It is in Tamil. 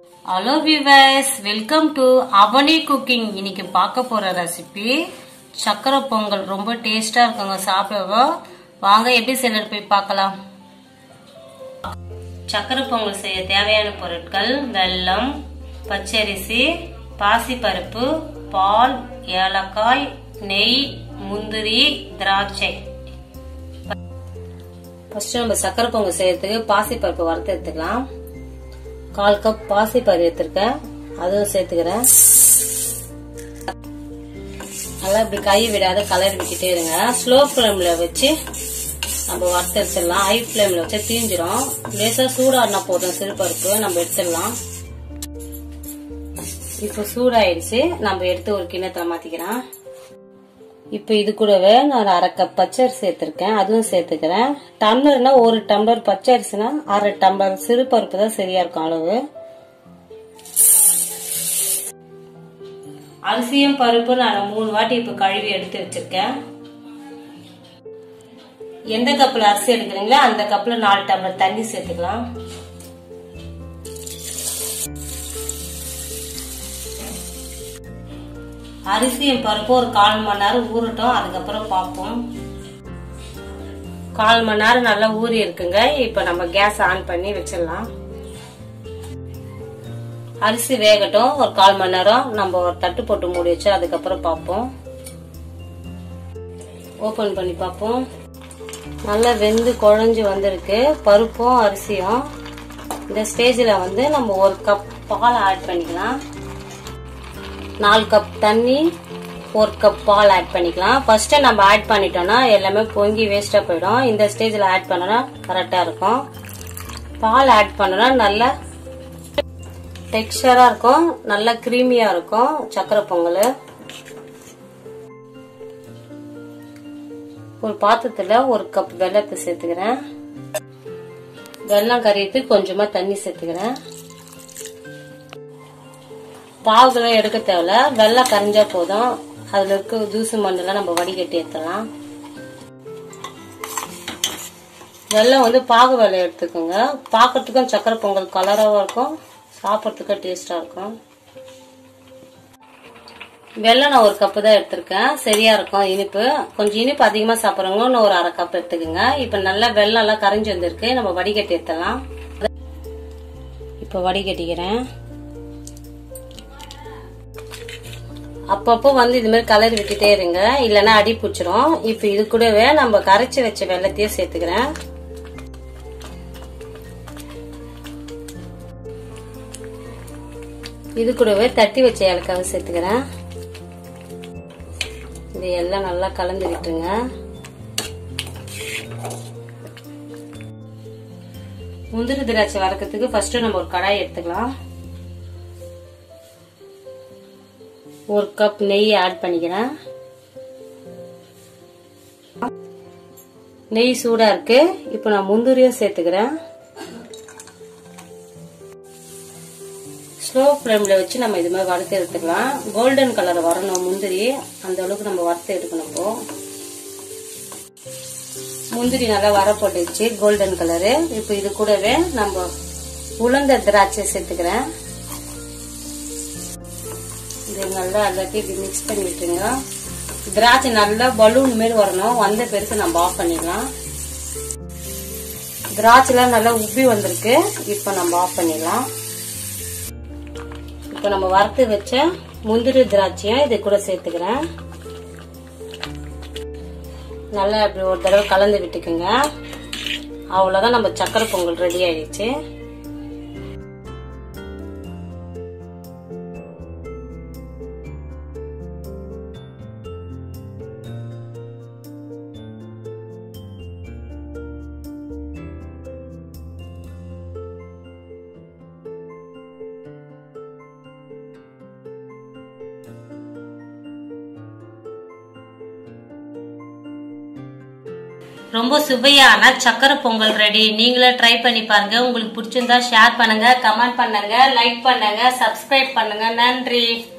hello viewers welcome to Avani cooking இன்னைக்கு பார்க்க போற ரெசிபி சக்கரை பொங்கல் ரொம்ப டேஸ்டா இருக்குங்க சாப்பிடவோ வாங்க எப்படி செய்யறது போய் பார்க்கலாம் சக்கரை பொங்கல் செய்ய தேவையான பொருட்கள் வெல்லம் பச்சரிசி பாசிப்பருப்பு பால் ஏலக்காய் நெய் முந்திரி திராட்சை ஃபர்ஸ்ட் நம்ம சக்கரை பொங்கல் செய்யறதுக்கு பாசிப்பருப்பு வறுத்து எடுத்துக்கலாம் கால் கப் பாசிப்பருப்பு எடுத்திருக்கேன் அதுவும் சேர்த்துக்கிறேன் நல்லா இப்படி கை விடாத கலர் விட்டுட்டே இருங்க ஸ்லோ ஃப்ளேம்ல வச்சு நம்ம வறுத்து எடுத்துடலாம் ஹை ஃப்ளேம்ல வச்சு தீஞ்சிரும் லேசா சூடாடினா போதும் சிறுபருப்பு நம்ம எடுத்துடலாம் இப்போ சூடாயிடுச்சு நம்ம எடுத்து ஒரு கிண்ணத்துல மாத்திக்கிறோம் இப்போ இது கூடவே நான் அரை கப் பச்சரிசி சேர்த்திருக்கேன் அதுவும் சேர்த்துக்கிறேன் டம்ளர்னா ஒரு டம்ளர் பச்சரிசினா அரை டம்ளர் சிறு பருப்பு தான் சரியா இருக்கும் அளவு அரிசியும் பருப்பு நான் மூணு வாட்டி இப்போ கழுவி எடுத்து வச்சிருக்கேன் எந்த கப்பில் அரிசி எடுக்கிறீங்களோ அந்த கப்பில் நாலு டம்ளர் தண்ணி சேர்த்துக்கலாம் அரிசியும் பருப்பு ஒரு கால் மணி நேரம் ஊறட்டும் அதுக்கப்புறம் பார்ப்போம் கால் மணி நேரம் நல்லா ஊறி இருக்குங்க இப்ப நம்ம கேஸ் ஆன் பண்ணி வச்சிடலாம் அரிசி வேகட்டும் ஒரு கால் மணி நேரம் நம்ம ஒரு தட்டு போட்டு மூடி வச்சு அதுக்கப்புறம் பார்ப்போம் ஓபன் பண்ணி பார்ப்போம் நல்லா வெந்து குழஞ்சு வந்திருக்கு பருப்பும் அரிசியும் இந்த ஸ்டேஜில் வந்து நம்ம ஒரு கப் பால் ஆட் பண்ணிக்கலாம் நாலு கப் தண்ணி ஒரு கப் பால் ஆட் பண்ணிக்கலாம் ஃபர்ஸ்ட் நம்ம ஆட் பண்ணிட்டோம்னா எல்லாமே பொங்கி வேஸ்டா போயிடும் இந்த ஸ்டேஜ்ல ஆட் பண்ணனா கரெக்டா இருக்கும் பால் ஆட் பண்ணனா நல்ல டெக்ஸ்டரா இருக்கும் நல்ல கிரீமியா இருக்கும் சக்கரை பொங்கல் ஒரு பாத்திரத்துல ஒரு கப் வெள்ளத்தை சேர்த்துக்கிறேன் வெள்ளம் கறியத்து கொஞ்சமா தண்ணி சேர்த்துக்கிறேன் பாகுலாம் எடுக்க தேவையில்ல வெள்ளம் கரைஞ்சா போதும் அதுல இருக்க ஜூசு மண்ணெல்லாம் நம்ம வடிகட்டி ஏற்றலாம் வெள்ளம் வந்து பாகு வெள்ளை எடுத்துக்கோங்க பார்க்கறதுக்கும் சக்கரை பொங்கல் கலராகவும் இருக்கும் சாப்பிட்றதுக்கும் டேஸ்டா இருக்கும் வெள்ளம் நான் ஒரு கப்பு தான் எடுத்திருக்கேன் சரியா இருக்கும் இனிப்பு கொஞ்சம் இனிப்பு அதிகமா சாப்பிட்றவங்க இன்னும் ஒரு அரை கப் எடுத்துக்கோங்க இப்ப நல்லா வெள்ளம் எல்லாம் கரைஞ்சி வந்திருக்கு நம்ம வடிகட்டி ஏற்றலாம் இப்ப வடிகட்டிக்கிறேன் அப்பப்போ வந்து இது மாதிரி கலர் விட்டுட்டே இருங்க இல்லைன்னா அடி பிடிச்சிரும் இப்போ இது கூடவே நம்ம கரைச்சி வச்ச வெள்ளத்தையும் சேர்த்துக்கிறேன் இது கூடவே தட்டி வச்ச ஏலக்காவை சேர்த்துக்கிறேன் இது எல்லாம் நல்லா கலந்து விட்டுருங்க முந்திரி திராட்சை வறக்கிறதுக்கு ஃபர்ஸ்ட் நம்ம ஒரு கடாய் எடுத்துக்கலாம் ஒரு கப் நெய் ஆட் பண்ணிக்கிறேன் நெய் சூடா இருக்கு இப்போ நான் முந்திரியும் சேர்த்துக்கிறேன் ஸ்லோ ஃப்ளேம்ல வச்சு நம்ம இது மாதிரி வறுத்து எடுத்துக்கலாம் கோல்டன் கலர் வரணும் முந்திரி அந்த அளவுக்கு நம்ம வறுத்து எடுக்கணும் இப்போ முந்திரி நல்லா வரப்பட்டுச்சு கோல்டன் கலரு இப்போ இது கூடவே நம்ம உளுந்த திராட்சை சேர்த்துக்கிறேன் இது நல்லா எல்லாத்தையும் இப்படி மிக்ஸ் பண்ணி விட்டுருங்க திராட்சை நல்லா பலூன் மாரி வரணும் வந்த பெருசு நம்ம ஆஃப் பண்ணிடலாம் திராட்சைலாம் நல்லா உப்பி வந்திருக்கு இப்போ நம்ம ஆஃப் பண்ணிடலாம் இப்போ நம்ம வறுத்து வச்ச முந்திரி திராட்சையும் இது கூட சேர்த்துக்கிறேன் நல்லா இப்படி ஒரு தடவை கலந்து விட்டுக்குங்க அவ்வளோதான் நம்ம சக்கரை பொங்கல் ரெடி ஆயிடுச்சு ரொம்ப சுவையான சக்கரை பொங்கல் ரெடி நீங்களே ட்ரை பண்ணி பாருங்க உங்களுக்கு பிடிச்சிருந்தா ஷேர் பண்ணுங்க கமெண்ட் பண்ணுங்க லைக் பண்ணுங்க சப்ஸ்கிரைப் பண்ணுங்க நன்றி